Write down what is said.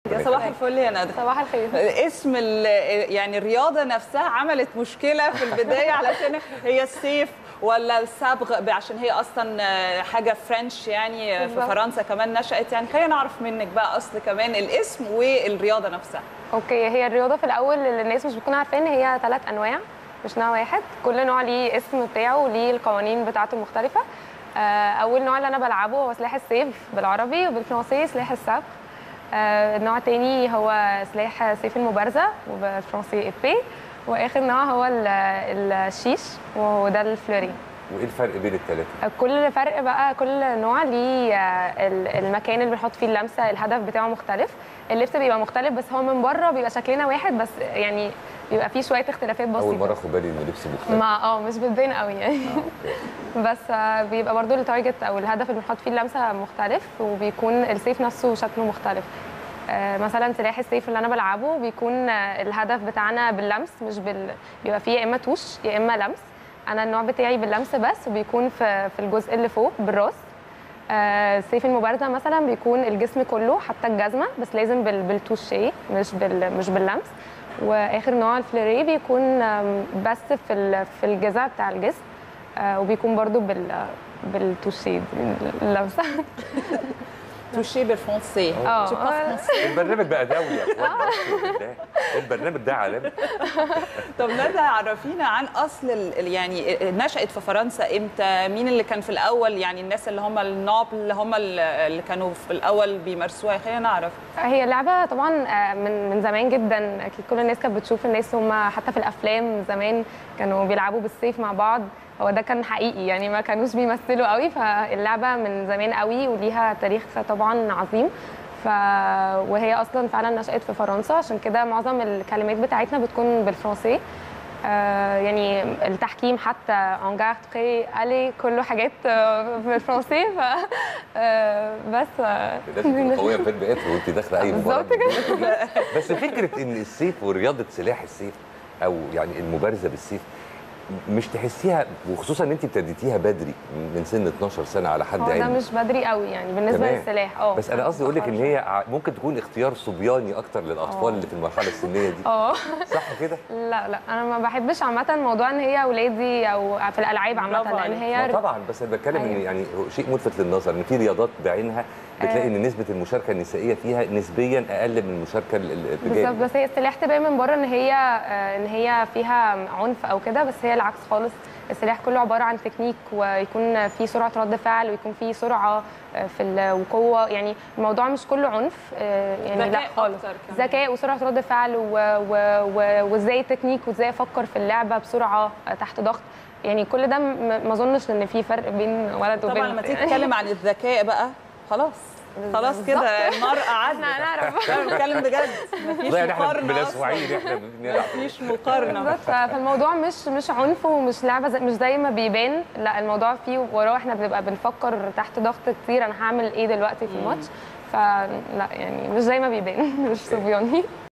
يا صباح الفل يا ندى صباح الخير اسم ال- يعني الرياضه نفسها عملت مشكله في البدايه علشان هي السيف ولا الصبغ عشان هي اصلا حاجه فرنش يعني في بالظبط. فرنسا كمان نشات يعني خلينا نعرف منك بقى اصل كمان الاسم والرياضه نفسها اوكي هي الرياضه في الاول اللي الناس مش بتكون عارفين هي ثلاث انواع مش نوع واحد كل نوع ليه اسم بتاعه وليه القوانين بتاعته المختلفه آه، اول نوع اللي انا بلعبه هو سلاح السيف بالعربي وبالفرنسي سلاح الصبغ آه، النوع التاني هو سلاح سيف المبارزه وبالفرنسي ايبي واخر نوع هو ال- الشيش وده الفلوري وايه الفرق بين الثلاثه؟ كل فرق بقى كل نوع ليه آه، ال- المكان اللي بنحط فيه اللمسه الهدف بتاعه مختلف اللبس بيبقى مختلف بس هو من بره بيبقى شكلنا واحد بس يعني بيبقى فيه شويه اختلافات بسيطه اول مره اخد بالي ان لبس مختلف ما اه مش بتبين قوي يعني آه، اوكي بس آه، بيبقى برضو التارجت او الهدف اللي بنحط فيه اللمسه مختلف وبيكون السيف نفسه شكله مختلف آه، مثلا سلاح السيف اللي انا بلعبه بيكون آه، الهدف بتاعنا باللمس مش بال بيبقى فيه يا اما توش يا اما لمس انا النوع بتاعي باللمس بس وبيكون في في الجزء اللي فوق بالراس آه، سيف المبارزه مثلا بيكون الجسم كله حتى الجزمه بس لازم بال- بالتوشيه مش بال مش باللمس واخر نوع الفلوري بيكون آم، بس في ال- في الجذع بتاع الجسم آه، وبيكون برضو بال بالتوشيه دي، اللمسه توشي بالفرنسي اه Tu parles français. البرنامج بقى دولي يا اخوان أقسم بالله. البرنامج ده عالمي طب ندى عرفينا عن اصل ال- ال- يعني نشأت في فرنسا امتى مين اللي كان في الاول يعني الناس اللي هم النوبل اللي هم ال- اللي كانوا في الاول بيمارسوها خلينا نعرف هي لعبة طبعا آه، من من زمان جدا اكيد كل الناس كانت بتشوف الناس هم حتى في الافلام زمان كانوا بيلعبوا بالسيف مع بعض هو ده كان حقيقي يعني ما كانوش بيمثلوا قوي فاللعبة من زمان قوي وليها تاريخ طبعا عظيم ف وهي اصلا فعلا نشأت في فرنسا عشان كده معظم الكلمات بتاعتنا بتكون بالفرنسي آه، يعني التحكيم حتى انجار تري الي كله حاجات آه، بالفرنسي ف آه، بس آه، لازم تبقى قويه في بقيتها وانت داخله اي مباراه بالظبط كده. بس فكره ان السيف ورياضه سلاح السيف او يعني المبارزه بالسيف مش تحسيها وخصوصا ان انت ابتديتيها بدري من سن 12 سنه على حد هو ده علمي مش بدري قوي يعني بالنسبه تمام. للسلاح اه بس انا قصدي اقول لك ان هي ع- ممكن تكون اختيار صبياني اكتر للاطفال آه. اللي في المرحله السنيه دي اه صح كده؟ لا لا انا ما بحبش عامه موضوع ان هي اولادي او في الالعاب عامه برافو لان عليك. هي ما طبعا بس انا بتكلم ان أيوة. يعني هو شيء ملفت للنظر ان في رياضات بعينها بتلاقي آه. ان نسبه المشاركه النسائيه فيها نسبيا اقل من المشاركه ال- ال- بالظبط الرجاليه بس هي السلاح تبان من بره ان هي آه، ان هي فيها عنف او كده بس هي العكس خالص السلاح كله عباره عن تكنيك ويكون في سرعه رد فعل ويكون في سرعه آه، في ال- وقوه يعني الموضوع مش كله عنف آه، يعني لا ذكاء خالص أكتر كمان. ذكاء وسرعه رد فعل و- و- و- وازاي التكنيك وازاي افكر في اللعبه بسرعه آه، تحت ضغط يعني كل ده م- ما اظنش ان في فرق بين ولد وبنت طبعا لما تيجي يعني. تتكلم عن الذكاء بقى خلاص خلاص كده النار قعدنا احنا هنعرف احنا بنتكلم بجد مفيش والله احنا مقارنه أصلاً. ملسوعين احنا بنلعب مفيش مقارنه بالظبط فالموضوع مش مش عنف ومش لعبه زي مش زي ما بيبان لا الموضوع فيه وراه احنا بنبقى بنفكر تحت ضغط كتير انا هعمل ايه دلوقتي في الماتش فلا يعني مش زي ما بيبان مش صبياني